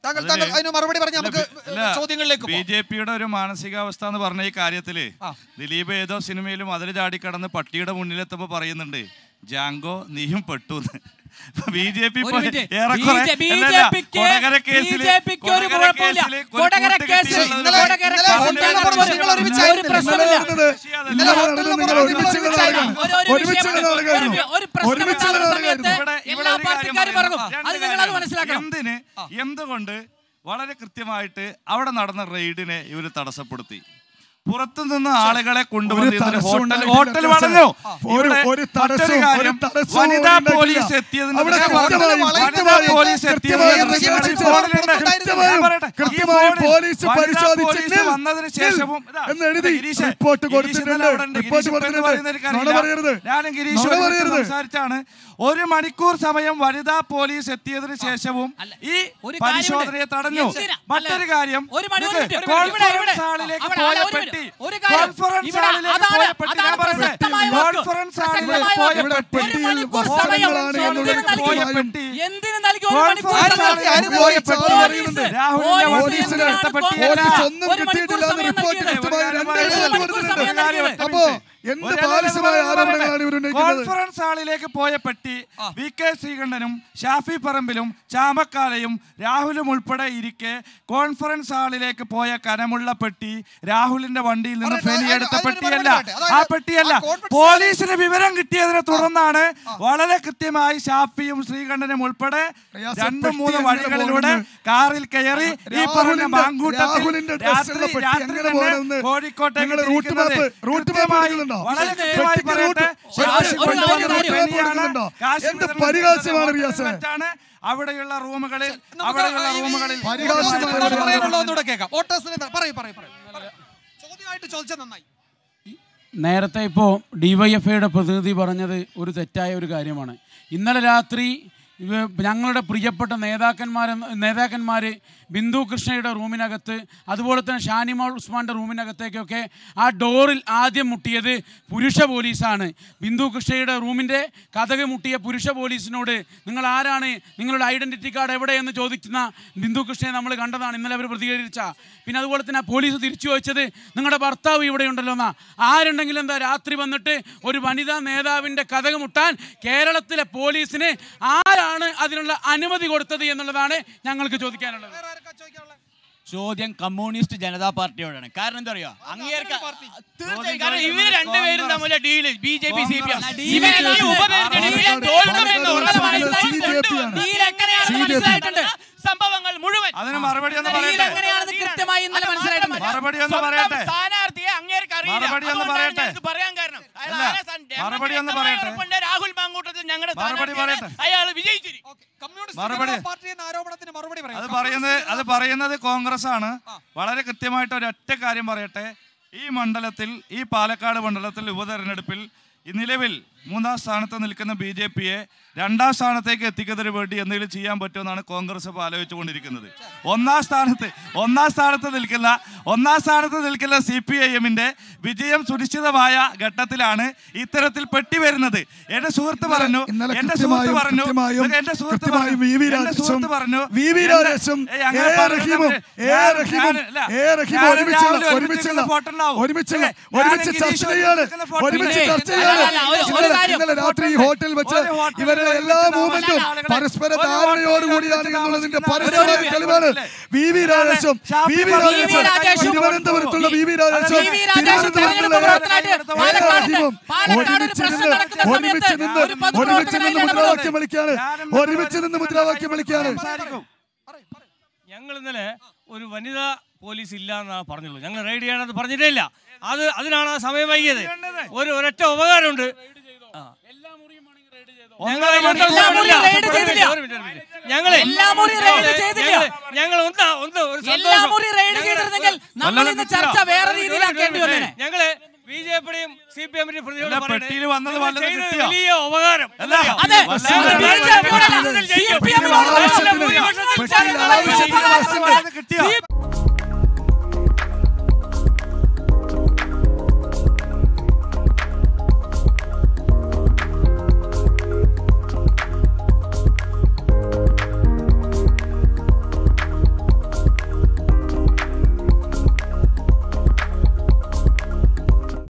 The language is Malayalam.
താങ്കൾ താങ്കൾ അതിന് മറുപടി പറഞ്ഞ് നമുക്ക് ചോദ്യങ്ങളിലേക്ക് ബി പോകാം. ജെ പിയുടെ ഒരു മാനസികാവസ്ഥ എന്ന് പറഞ്ഞ ഈ കാര്യത്തില് ആ. ദിലീപ് ഏതോ സിനിമയിലും അതിൽ ചാടിക്കടന്ന് പട്ടിയുടെ മുന്നിലെത്തുമ്പോ പറയുന്നുണ്ട് ജാങ്കോ നീയും പെട്ടുന്ന് ബി ജെ പി ഒരു മിനിറ്റ്. ഏറെക്കുറെ BJP ക്ക് അല്ലല്ല, കൊടകര കേസില് BJP ക്ക് ഒരു കൊടകര കുഴപ്പമില്ല. കേസില് ഒരു കൊടകര കൂട്ട് കേസിൽ കിട്ടിയിട്ടുള്ളത് ഇന്നലെ- കൊടകര ഇന്നലെ കേസിൽ ഹോട്ടലിൽ ഞങ്ങൾ നടന്നത് നിങ്ങൾ ഒരു ഒരുമിച്ചായിരുന്നില്ലേ? പ്രശ്നമില്ല. നടന്നത് ഇന്നലെ നടന്നത് നിങ്ങൾ ഒരുമിച്ചുള്ള നാടകമാണ് ഒരു- ഒരു ഒരുമിച്ചുള്ള വിഷയം- നാടകമായിരുന്നു ഒരു- ഒരു പ്രശ്നം ഒരുമിച്ചുള്ള ഉണ്ടാകുന്ന നാടകമായിരുന്നു സമയത്ത് ഇവിടെ ഇവിടെ എല്ലാ ഒരു കാര്യം പാർട്ടിക്കാരും പറയുന്നു. ഇറങ്ങും. രണ്ട് അത് നിങ്ങൾ അത് കാര്യമാണ്. മനസ്സിലാക്കണം എന്തിന് എന്തുകൊണ്ട് വളരെ കൃത്യമായിട്ട് അവിടെ നടന്ന റെയ്ഡിനെ ഇവര് തടസ്സപ്പെടുത്തി പുറത്തുനിന്ന് ആളുകളെ കൊണ്ടുവന്ന് ഒരു ഇതിന് തടസ്സവും ഹോട്ടൽ ഉണ്ടായിട്ടില്ല, ഹോട്ടൽ അച്ഛാ. വളഞ്ഞു ഒരു- ഇവിടെ ഒരു മറ്റൊരു തടസ്സവും- കാര്യം, ഒരു തടസ്സവും വനിതാ ഉണ്ടായിട്ടില്ല. പോലീസ് എത്തിയതിന് അവിടെ ഞാൻ പറഞ്ഞു, കൃത്യമായും വനിതാ കൃത്യമായും പോലീസ് എത്തിയത് കൃത്യമായും ഈ നിരീക്ഷിച്ച് ഫോണിലുണ്ട്. കൃത്യമായും ഞാൻ പറയട്ടെ, ഈ കൃത്യമായും ഫോണിൽ പോലീസ് വനിതാ പരിശോധിച്ച് പോലീസ് നിൽ, വന്നതിന് നിൽ ശേഷവും ഇതാ, എന്ന് എഴുതി ഗിരീഷ്, റിപ്പോർട്ട് ഗിരീഷ് കൊടുത്തിട്ടുണ്ട് ഇന്നലെ അവിടെ ഉണ്ട്. റിപ്പോർട്ട് ഗിരീഷ് ഇപ്പൊ എന്ത് പറയുന്നത് കൊടുത്തിട്ടുണ്ട് എനിക്കറിയില്ല. നുണ പറയരുത് ഞാനും ഗിരീഷ് നുണ ഒരുമിച്ച് പറയരുത് സംസാരിച്ചാണ് ഒരു മണിക്കൂർ സമയം വനിതാ പോലീസ് എത്തിയതിനു ശേഷവും അല്ല, ഈ ഒരു പരിശോധനയെ കാര്യമുണ്ട്. തടഞ്ഞു എന്തിനാ? മറ്റൊരു അല്ല, കാര്യം ഒരു മണി- ഒരു ഇത് മിനിറ്റ്, ഒരു മിനിറ്റ്, ഇവിടെ, ഇവിടെ. കോൺഫറൻസ് ഹാളിലേക്ക് അവിടെ, പോയ അല്ല, ഒരു പെട്ടി മിനിറ്റ്. ഒരു കാര്യം. കോൺഫറൻസ് ഇവിടെ ഹാളിലേക്ക് അതാണ്- പോയ പെട്ടി ഞാൻ അതാണ് പറയട്ടെ പ്രസക്തമായ വാക്ക്. കോൺഫറൻസ് ഹാളിലേക്ക് പ്രസക്തമായ പോയ വാക്ക്. ഇവിടെ പെട്ടി ഒരു മണിക്കൂർ വസ്ത്രങ്ങളാണ് സമയം എന്നുള്ളത് എന്തിന് പോയ നൽകി? പെട്ടി എന്തിന് നൽകി ഒരു മണിക്കൂർ കോൺഫറൻസ് സമയം? ഹാളിൽ ആരും പോയ പോയി പെട്ടി പറയുന്നുണ്ട്. രാഹുലിന്റെ പോലീസ് വണ്ടിയിൽ എന്തിനാണ് എടുത്ത പെട്ടിയല്ല പോലീസ് ഒന്നും ഒരു മണിക്കൂർ കിട്ടിയിട്ടില്ല എന്ന് സമയം റിപ്പോർട്ട് നൽകിയത്. കൃത്യമായി ഒരു രണ്ട് മണിക്കൂർ റിപ്പോർട്ട് സമയം കൊടുത്തിട്ടുണ്ട് നൽകിയത്. അപ്പോ എന്ത് ബാലിശമായ ആരോപണങ്ങളാണ് ഇവർ ഉന്നയിക്കുന്നത് കോൺഫറൻസ് ഹാളിലേക്ക് പോയ പെട്ടി വി കെ ശ്രീകണ്ഠനും ഷാഫി പറമ്പിലും ചാമക്കാലയും രാഹുലും ഉൾപ്പെടെ ഇരിക്കെ കോൺഫറൻസ് ഹാളിലേക്ക് പോയ കനമുള്ള പെട്ടി രാഹുലിന്റെ വണ്ടിയിൽ നിന്ന് പറയട്ടെ, ഫെനി അതിന് എടുത്ത അതിനൊരു പെട്ടിയല്ല മറുപടി പറയട്ടെ. ആ അതായത് പെട്ടിയല്ല ആ കോൺഫറൻസ് പോലീസിന് വിവരം കിട്ടിയതിനെ തുടർന്നാണ് വളരെ കൃത്യമായി ഷാഫിയും ശ്രീകണ്ഠനും ഉൾപ്പെടെ റിയാസ്, രണ്ടും പെട്ടി മൂന്ന് എങ്ങനെ വഴികളിലൂടെ പോകുമെന്ന് കാറിൽ കയറി ഈ പറഞ്ഞ രാഹുലിന്റെ- മാങ്കൂട്ടത്തിൽ രാഹുലിന്റെ ഡ്രസ്സുള്ള രാത്രി പെട്ടി രാത്രി എങ്ങനെ തന്നെ പോകണമെന്ന് കോഴിക്കോട്ടേക്ക് നിങ്ങൾ റൂട്ട് തിരിക്കുന്നത് മാപ്പ്- റൂട്ട് മാപ്പ് കൃത്യമായി എടുക്കുന്നുണ്ടോ? വളരെ പെട്ടിക്ക് കൃത്യമായി റൂട്ട്- പറയട്ടെ ഒരു- ഷാഫി ഒരു കാര്യം, കൊണ്ടുവന്ന ഒരു കാര്യം. പെട്ടിയാണ് കൊടുക്കുന്നുണ്ടോ? കാശ് എന്ത് വിതരണം പരിഹാസ്യമാണ് ചെയ്ത റിയാസേ? വെച്ചാണ് അവിടെയുള്ള റൂമുകളിൽ നമുക്ക് അവിടെയുള്ള ഈ- ഈ- റൂമുകളിൽ ഈ- പരിഹാസ്യമായ എന്താണ് ഒരു പറയാനുള്ളത് ഒന്നുകൂടെ കേൾക്കാം വോട്ടേഴ്സിന് പറയൂ പറയൂ പറയൂ പറയൂ. ചോദ്യമായിട്ട് ചോദിച്ചാൽ നന്നായി നേരത്തെ ഇപ്പോൾ ഡിവൈഎഫ്ഐയുടെ പ്രതിനിധി പറഞ്ഞത് ഒരു തെറ്റായ ഒരു കാര്യമാണ് ഇന്നലെ രാത്രി ഇവ- ഞങ്ങളുടെ പ്രിയപ്പെട്ട നേതാക്കന്മാർ നേതാക്കന്മാർ ബിന്ദു കൃഷ്ണയുടെ റൂമിനകത്ത് അതുപോലെ തന്നെ ഷാനിമോൾ ഉസ്മാൻ്റെ റൂമിനകത്തേക്കൊക്കെ ആ ഡോറിൽ ആദ്യം മുട്ടിയത് പുരുഷ പോലീസാണ് ബിന്ദു കൃഷ്ണയുടെ റൂമിൻ്റെ കഥക് മുട്ടിയ പുരുഷ പോലീസിനോട് നിങ്ങൾ ആരാണ് നിങ്ങളുടെ ഐഡൻറ്റിറ്റി കാർഡ് എവിടെയെന്ന് ചോദിക്കുന്ന ബിന്ദു കൃഷ്ണയെ നമ്മൾ കണ്ടതാണ് ഇന്നലെ അവർ പ്രതികരിച്ച പിന്നെ അതുപോലെ തന്നെ ആ പോലീസ് തിരിച്ചു ചോദിച്ചത് നിങ്ങളുടെ ഭർത്താവ് ഇവിടെ ഉണ്ടല്ലോ എന്നാ ആരുണ്ടെങ്കിലും എന്താ രാത്രി വന്നിട്ട് ഒരു വനിതാ നേതാവിൻ്റെ കഥക് മുട്ടാൻ കേരളത്തിലെ പോലീസിന് ആരാണ് അതിനുള്ള അനുമതി കൊടുത്തത് എന്നുള്ളതാണ് ഞങ്ങൾക്ക് ചോദിക്കാനുള്ളത് വേറെ ആർക്കാ ചോദിക്കാനുള്ളത് ചോദ്യം കമ്മ്യൂണിസ്റ്റ് ജനതാ പാർട്ടിയോടാണ് കാരണം എന്താ അറിയോ അങ്ങേർക്ക് പാർട്ടി. തീർച്ചയായും കാരണം ഇവര് രണ്ടുപേരും തമ്മിലെ deal B J P C P M deal എങ്ങനെയാണെന്ന് സംഭവങ്ങൾ മുഴുവൻ അതിന് മറുപടി ഒന്ന് ഡീൽ പറയട്ടെ എങ്ങനെയാണെന്ന് കൃത്യമായി ഇന്നലെ മനസ്സിലായിട്ടുണ്ട് മറുപടി ഒന്ന് സ്വന്തം പറയട്ടെ സ്ഥാനാർത്ഥിയെ അങ്ങേർക്ക് അറിയില്ല മറുപടി ഒന്ന് അതുകൊണ്ടാണ് പറയട്ടെ. ഞാനിത് പറയാൻ കാരണം അയാൾ അല്ല, ആരാ സ്ഥാനം? ഞങ്ങൾക്ക് മറുപടി ഒന്ന് വ്യക്തമായ പറയട്ടെ. ഉറപ്പുണ്ട് രാഹുൽ മാങ്കൂട്ടത്തിൽ ഞങ്ങളുടെ മറുപടി സ്ഥാനാർത്ഥിയാണ്. പറയട്ടെ. അയാൾ വിജയിച്ചിരിക്കും ഓക്കേ. കമ്മ്യൂണിസ്റ്റ് മറുപടി. ജനതാ പാർട്ടി എന്ന ആരോപണത്തിന് മറുപടി പറയൂ അത് പറയുന്നത് അത് പറയുന്നത് കോൺഗ്രസ് ആണ് വളരെ കൃത്യമായിട്ട് ഒരൊറ്റ കാര്യം പറയട്ടെ ഈ മണ്ഡലത്തിൽ ഈ പാലക്കാട് മണ്ഡലത്തിൽ ഉപതെരഞ്ഞെടുപ്പിൽ ഈ നിലവിൽ മൂന്നാം സ്ഥാനത്ത് നിൽക്കുന്ന ബി ജെ പിയെ രണ്ടാം സ്ഥാനത്തേക്ക് എത്തിക്കുന്നതിന് വേണ്ടി എന്തെങ്കിലും ചെയ്യാൻ പറ്റുമെന്നാണ് കോൺഗ്രസ് ഇപ്പോൾ ആലോചിച്ചുകൊണ്ടിരിക്കുന്നത് ഒന്നാം സ്ഥാനത്ത് ഒന്നാം സ്ഥാനത്ത് നിൽക്കുന്ന ഒന്നാം സ്ഥാനത്ത് നിൽക്കുന്ന സി പി ഐ എമ്മിന്റെ വിജയം സുനിശ്ചിതമായ ഘട്ടത്തിലാണ് ഇത്തരത്തിൽ പെട്ടി വരുന്നത് എന്റെ സുഹൃത്ത് പറഞ്ഞു ഇന്നലെ എന്റെ സുഹൃത്ത് കൃത്യമായും പറഞ്ഞു കൃത്യമായും എന്റെ സുഹൃത്ത് കൃത്യമായും വി വി എന്റെ രാജേഷും സുഹൃത്ത് പറഞ്ഞു വി വി എന്റെ- രാജേഷും ഏയ് എ അങ്ങനെ റഹീമും പറയുന്നത് എ ഞാൻ- റഹീമും ഞാൻ- അല്ല, എ റഹീം ഞാൻ ഒരുമിച്ചുള്ള രാവിലെ ഒരുമിച്ചുള്ള ഫോട്ടോ ഉണ്ടാവും. ഒരുമിച്ചുള്ള ഏയ് ഒരുമിച്ച് ഞാൻ ചർച്ച ഗിരീഷ് ചെയ്യാണ് എടുക്കുന്ന ഫോട്ടോ ഒരുമിച്ച് ഇല്ലേ? ചർച്ച അല്ല, ചെയ്യാണ് അല്ല, ഒരു- ഒരു ഇന്നലെ കാര്യം. ഇന്നലെ രാത്രി ഈ ഹോട്ടലിൽ വെച്ച് ഒരു ഹോട്ടലിൽ ഇവരുടെ ഒരുമിച്ച് എല്ലാ താമസിക്കുന്ന മൂവ്മെന്റും ആളുകളെ- പരസ്പര ഒരു ധാരണയോടുകൂടിയാണ് ഹോട്ടലിൽ എന്നുള്ളതിന്റെ താമസിക്കുന്ന പരസ്യമായ ആളുകളെ- തെളിവാണ് വി വി രാജേഷും ഷാഫി വി വി പറമ്പിൽ രാജേഷും രാജേഷും തിരുവനന്തപുരത്തുള്ള വി വി രാജേഷും വി വി രാജേഷും തെരഞ്ഞെടുപ്പ് പ്രവർത്തനമായിട്ട് പാലക്കാട് പാലക്കാട് ഒരു പ്രശ്നം നടക്കുന്ന ഒരുമിച്ച് സമയത്ത് നിന്ന് ഒരു ഒരുമിച്ച് നിന്ന് പൊതുപ്രവർത്തകനായി മുദ്രാവാക്യം വിളിക്കാണ് ഒരുമിച്ച് നിന്ന് മുദ്രാവാക്യം വിളിക്കാണ് സംസാരിക്കും. ഞങ്ങൾ ഇന്നലെ ഒരു വനിതാ പോലീസ് ഇല്ല എന്നാ പറഞ്ഞുള്ളൂ ഞങ്ങൾ റെയ്ഡ് ചെയ്യണമെന്ന് പറഞ്ഞിട്ടേ ഇല്ല അത് അതിനാണ് ആ സമയം വൈകിയത് ഒരു ഒരൊറ്റ ഉപകാരമുണ്ട് ഞങ്ങൾ എല്ലാ മുറിയും റെയ്ഡ് ചെയ്തില്ല. ഞങ്ങൾ എല്ലാ മുറിയും റെയ്ഡ് ചെയ്തില്ല. ഞങ്ങൾ ഒന്ന് ഒന്ന് ഒരു എല്ലാ സന്തോഷം. മുറി റെയ്ഡ് ഞങ്ങൾ- ചെയ്തിരുന്നെങ്കിൽ നമ്മൾ ഇന്ന് ചർച്ച വേറെ രീതിയിലാക്കേണ്ടി വന്നേനെ ഞങ്ങള് ബി ജെ പിയുടെയും സി പി എമ്മിന്റെയും പ്രതിനിധികളോട് അല്ല, പറയട്ടെ, പെട്ടിയിൽ വന്നത് നിങ്ങൾ വല്ലതും ചെയ്തത് കിട്ടിയോ? വലിയ ഉപകാരം അല്ല, അതെ വല്ലാതെ ബി ജെ പിയോടല്ല, സി പി എമ്മിനോട് ആവശ്യത്തിന് ഭൂരിപക്ഷം പെട്ടിയിൽ ആവശ്യത്തിന് ജനങ്ങളെ ബസ്സുണ്ട്. കിട്ടിയോ? സി